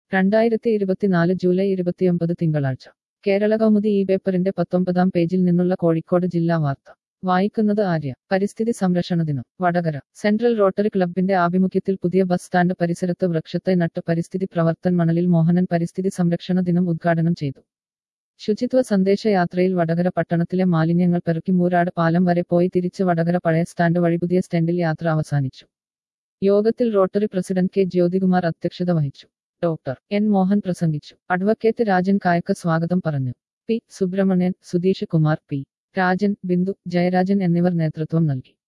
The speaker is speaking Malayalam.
രണ്ടായിരത്തി ഇരുപത്തിനാല് ജൂലൈ ഇരുപത്തിയൊമ്പത് തിങ്കളാഴ്ച കേരള കൗമുദി ഈ പേപ്പറിന്റെ പത്തൊമ്പതാം പേജിൽ നിന്നുള്ള കോഴിക്കോട് ജില്ലാ വാർത്ത വായിക്കുന്നത് ആര്യ പരിസ്ഥിതി സംരക്ഷണ ദിനം വടകര സെൻട്രൽ റോട്ടറി ക്ലബിന്റെ ആഭിമുഖ്യത്തിൽ പുതിയ ബസ് സ്റ്റാൻഡ് പരിസരത്ത് വൃക്ഷത്തെ നട്ട് പരിസ്ഥിതി പ്രവർത്തൻ മണലിൽ മോഹനൻ പരിസ്ഥിതി സംരക്ഷണ ദിനം ഉദ്ഘാടനം ചെയ്തു ശുചിത്വ സന്ദേശയാത്രയിൽ വടകര പട്ടണത്തിലെ മാലിന്യങ്ങൾ പെറുക്കി മൂരാട് പാലം വരെ പോയി തിരിച്ച് വടകര പഴയ സ്റ്റാൻഡ് വഴി പുതിയ സ്റ്റാൻഡിൽ യാത്ര അവസാനിച്ചു യോഗത്തിൽ റോട്ടറി പ്രസിഡന്റ് കെ ജ്യോതികുമാർ അധ്യക്ഷത വഹിച്ചു ഡോക്ടർ എൻ മോഹൻ പ്രസംഗിച്ചു അഡ്വക്കേറ്റ് രാജൻ കായക്ക സ്വാഗതം പറഞ്ഞു പി സുബ്രഹ്മണ്യൻ സുധീഷ് കുമാർ പി രാജൻ ബിന്ദു ജയരാജൻ എന്നിവർ നേതൃത്വം നൽകി